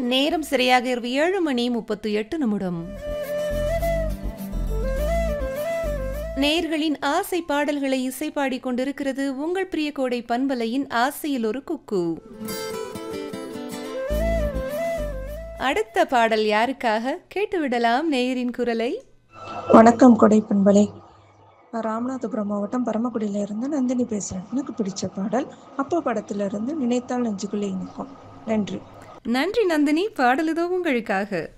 நேரம் சரியாக இரவு ஏழு மணி முப்பத்து எட்டு நிமிடம் நேர்களின் ஆசை பாடல்களை இசை பாடிக் கொண்டிருக்கிறது உங்கள் பிரிய கோடை பண்பலையின் ஆசையில் ஒரு குக்கு அடுத்த பாடல் யாருக்காக கேட்டுவிடலாம் நேயரின் குரலை வணக்கம் கொடை பண்பலை நான் ராமநாதபுரம் மாவட்டம் பரமக்குடியில இருந்து நந்தினி பேசுறேன் எனக்கு பிடிச்ச பாடல் அப்பா படத்துல இருந்து நினைத்தால் நெஞ்சுக்குள்ளே இனிக்கும் நன்றி நன்றி நந்தினி பாடலுதோ உங்களுக்காக